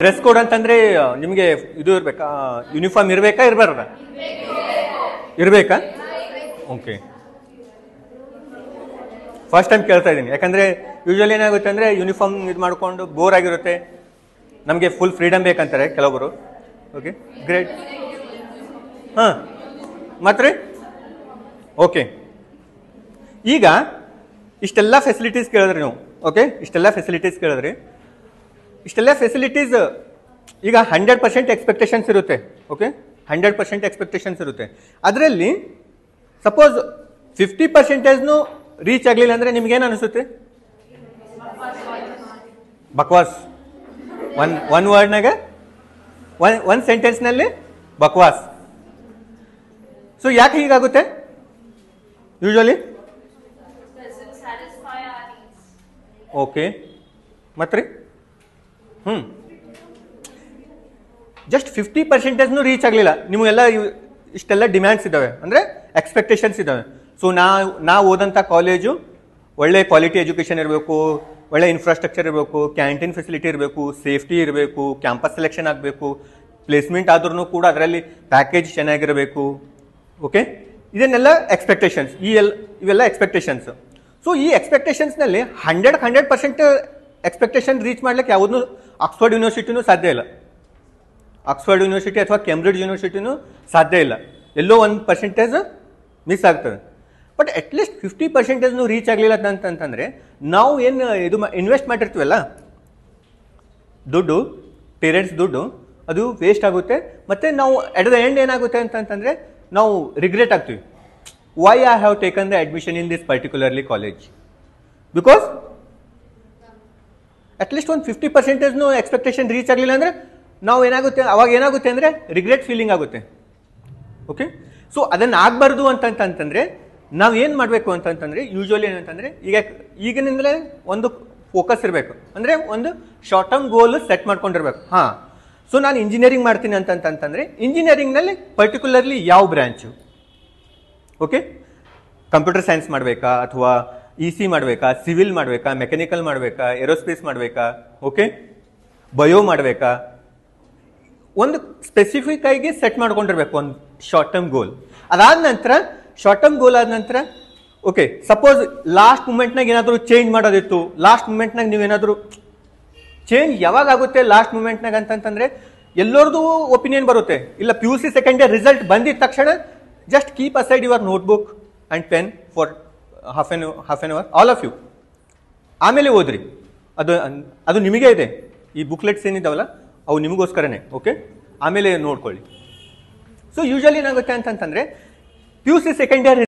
Dress code ಅಂತಂದ್ರೆ ಆ, ನಿಮಗೆ ಇದು ಇರ್ಬೇಕಾ ಯೂನಿಫಾರ್ಮ್ ಇರ್ಬೇಕಾ ಇರಬಾರ್ದ ಇರ್ಬೇಕಾ ಓಕೆ ಫಸ್ಟ್ ಟೈಮ್ ಕೇಳ್ತಾ ಇದ್ದೀನಿ ಯಾಕಂದ್ರೆ ಯೂಶಲಿ ಏನಾಗುತ್ತೆ ಅಂದ್ರೆ ಯೂನಿಫಾರ್ಮ್ ಇದು ಮಾಡ್ಕೊಂಡು ಬೋರ್ ಆಗಿರುತ್ತೆ ನಮಗೆ ಫುಲ್ ಫ್ರೀಡಮ್ ಬೇಕಂತಾರೆ ಕೆಲವೊಬ್ಬರು ಓಕೆ ಗ್ರೇಟ್ ಹಾಂ ಮತ್ತೆ ಓಕೆ ಈಗ ಇಷ್ಟೆಲ್ಲ ಫೆಸಿಲಿಟೀಸ್ ಕೇಳಿದ್ರಿ ನೀವು ಓಕೆ ಇಷ್ಟೆಲ್ಲ ಫೆಸಿಲಿಟೀಸ್ ಕೇಳಿದ್ರಿ ಇಷ್ಟೆಲ್ಲ ಫೆಸಿಲಿಟೀಸ್ ಈಗ ಹಂಡ್ರೆಡ್ ಪರ್ಸೆಂಟ್ ಎಕ್ಸ್ಪೆಕ್ಟೇಷನ್ಸ್ ಇರುತ್ತೆ ಓಕೆ ಹಂಡ್ರೆಡ್ ಪರ್ಸೆಂಟ್ ಎಕ್ಸ್ಪೆಕ್ಟೇಷನ್ಸ್ ಇರುತ್ತೆ ಅದರಲ್ಲಿ ಸಪೋಸ್ ಫಿಫ್ಟಿ ಪರ್ಸೆಂಟೇಜ್ನು ರೀಚ್ ಆಗಲಿಲ್ಲ ಅಂದರೆ ನಿಮ್ಗೇನು ಅನಿಸುತ್ತೆ ಬಕ್ವಾಸ್ ಒನ್ ಒನ್ ವರ್ಡ್ನಾಗ ಒನ್ ಒನ್ ಸೆಂಟೆನ್ಸ್ನಲ್ಲಿ ಬಕ್ವಾಸ್ ಸೊ ಯಾಕೆ ಹೀಗಾಗುತ್ತೆ usually doesn't satisfy our needs. Okay ಮತ್ತೆ ರೀ ಹ್ಞೂ ಜಸ್ಟ್ ಫಿಫ್ಟಿ ಪರ್ಸೆಂಟೇಜ್ನು ರೀಚ್ ಆಗಲಿಲ್ಲ ನಿಮಗೆಲ್ಲ ಇವ್- ಇಷ್ಟೆಲ್ಲ ಡಿಮ್ಯಾಂಡ್ಸ್ ಇದ್ದಾವೆ ಅಂದರೆ ಎಕ್ಸ್ಪೆಕ್ಟೇಷನ್ಸ್ ಇದ್ದಾವೆ ಸೊ ನಾ ನಾ ಓದಂಥ ಕಾಲೇಜು ಒಳ್ಳೆ ಕ್ವಾಲಿಟಿ ಎಜುಕೇಷನ್ ಇರಬೇಕು ಒಳ್ಳೆ ಇನ್ಫ್ರಾಸ್ಟ್ರಕ್ಚರ್ ಇರಬೇಕು ಕ್ಯಾಂಟೀನ್ ಫೆಸಿಲಿಟಿ ಇರಬೇಕು ಸೇಫ್ಟಿ ಇರಬೇಕು ಕ್ಯಾಂಪಸ್ ಸೆಲೆಕ್ಷನ್ ಆಗಬೇಕು ಪ್ಲೇಸ್ಮೆಂಟ್ ಆದ್ರೂ ಕೂಡ ಅದರಲ್ಲಿ ಪ್ಯಾಕೇಜ್ ಚೆನ್ನಾಗಿರಬೇಕು ಓಕೆ ಇದನ್ನೆಲ್ಲ ಎಕ್ಸ್ಪೆಕ್ಟೇಷನ್ಸ್ ಈ ಎಲ್ ಇವೆಲ್ಲ ಎಕ್ಸ್ಪೆಕ್ಟೇಷನ್ಸ್ ಸೊ ಈ ಎಕ್ಸ್ಪೆಕ್ಟೇಷನ್ಸ್ನಲ್ಲಿ hundred hundred percent expectation reach ಮಾಡ್ಲಿಕ್ಕೆ ಯಾವುದೂ ಆಕ್ಸ್ಫರ್ಡ್ ಯೂನಿವರ್ಸಿಟಿನೂ ಸಾಧ್ಯ ಇಲ್ಲ ಆಕ್ಸ್ಫರ್ಡ್ ಯೂನಿವರ್ಸಿಟಿ ಅಥವಾ ಕೆಂಬ್ರಿಡ್ಜ್ ಯೂನಿವರ್ಸಿಟಿನೂ ಸಾಧ್ಯ ಇಲ್ಲ ಎಲ್ಲೋ ಒಂದು ಪರ್ಸೆಂಟೇಜ್ ಮಿಸ್ ಆಗ್ತದೆ ಬಟ್ ಅಟ್ಲೀಸ್ಟ್ ಫಿಫ್ಟಿ ಪರ್ಸೆಂಟೇಜ್ನು ರೀಚ್ ಆಗಲಿಲ್ಲ ಅಂತಂತಂದರೆ ನಾವು ಏನು ಇದು ಇನ್ವೆಸ್ಟ್ ಮಾಡಿರ್ತೀವಲ್ಲ ದುಡ್ಡು ಪೇರೆಂಟ್ಸ್ ದುಡ್ಡು ಅದು ವೇಸ್ಟ್ ಆಗುತ್ತೆ ಮತ್ತು ನಾವು ಎಟ್ ದ ಎಂಡ್ ಏನಾಗುತ್ತೆ ಅಂತಂತಂದರೆ ನಾವು ರಿಗ್ರೆಟ್ ಆಗ್ತೀವಿ why I have taken the admission in this particularly college because at least ಒಂದು ಫಿಫ್ಟಿ ಪರ್ಸೆಂಟೇಜ್ನು ಎಕ್ಸ್ಪೆಕ್ಟೇಷನ್ ರೀಚ್ ಆಗಲಿಲ್ಲ ಅಂದರೆ ನಾವು ಏನಾಗುತ್ತೆ ಅವಾಗ ಏನಾಗುತ್ತೆ ಅಂದರೆ ರಿಗ್ರೆಟ್ ಫೀಲಿಂಗ್ ಆಗುತ್ತೆ ಓಕೆ ಸೊ ಅದನ್ನು ಆಗಬಾರ್ದು ಅಂತಂತಂತಂದರೆ ನಾವು ಏನು ಮಾಡಬೇಕು ಅಂತಂತಂದರೆ ಯೂಶ್ವಲಿ ಏನಂತಂದರೆ ಈಗ ಈಗಿನಿಂದಲೇ ಒಂದು ಫೋಕಸ್ ಇರಬೇಕು ಅಂದರೆ ಒಂದು ಶಾರ್ಟ್ ಟರ್ಮ್ ಗೋಲ್ ಸೆಟ್ ಮಾಡ್ಕೊಂಡಿರ್ಬೇಕು ಹಾಂ ಸೊ ನಾನು ಇಂಜಿನಿಯರಿಂಗ್ ಮಾಡ್ತೀನಿ ಅಂತಂತಂತಂದರೆ ಇಂಜಿನಿಯರಿಂಗ್ನಲ್ಲಿ ಪರ್ಟಿಕ್ಯುಲರ್ಲಿ ಯಾವ ಬ್ರ್ಯಾಂಚು ಓಕೆ ಕಂಪ್ಯೂಟರ್ ಸೈನ್ಸ್ ಮಾಡಬೇಕಾ ಅಥವಾ ಇ ಸಿ ಮಾಡಬೇಕಾ ಸಿವಿಲ್ ಮಾಡಬೇಕಾ ಮೆಕ್ಯಾನಿಕಲ್ ಮಾಡಬೇಕಾ ಏರೋಸ್ಪೇಸ್ ಮಾಡಬೇಕಾ ಓಕೆ ಬಯೋ ಮಾಡಬೇಕಾ ಒಂದು ಸ್ಪೆಸಿಫಿಕ್ ಆಗಿ ಸೆಟ್ ಮಾಡ್ಕೊಂಡಿರ್ಬೇಕು ಒಂದು ಶಾರ್ಟ್ ಟರ್ಮ್ ಗೋಲ್ ಅದಾದ ನಂತರ ಶಾರ್ಟ್ ಟರ್ಮ್ ಗೋಲ್ ಆದ ನಂತರ ಓಕೆ ಸಪೋಸ್ ಲಾಸ್ಟ್ ಮೂಮೆಂಟ್ನಾಗ ಏನಾದರೂ ಚೇಂಜ್ ಮಾಡೋದಿತ್ತು ಲಾಸ್ಟ್ ಮೂಮೆಂಟ್ನಾಗ ನೀವೇನಾದರೂ ಚೇಂಜ್ ಯಾವಾಗ ಆಗುತ್ತೆ ಲಾಸ್ಟ್ ಮೂಮೆಂಟ್ನಾಗ ಅಂತಂತಂದ್ರೆ ಎಲ್ಲರದು ಒಪಿನಿಯನ್ ಬರುತ್ತೆ ಇಲ್ಲ P U C second year result ಬಂದಿದ ತಕ್ಷಣ just keep aside your notebook and pen for half an half an hour all of you ಆಮೇಲೆ ಓದ್ರಿ ಅದು ಅದು ನಿಮಗೆ ಇದೆ ಈ ಬುಕ್ಲೆಟ್ಸ್ ಏನಿದಾವಲ್ಲ ಅವು ನಿಮಗೋಸ್ಕರನೇ ಓಕೆ ಆಮೇಲೆ ನೋಡ್ಕೊಳ್ಳಿ ಸೊ ಯೂಶಲಿ ಏನಾಗುತ್ತೆ ಅಂತಂತಂದ್ರೆ P U C second year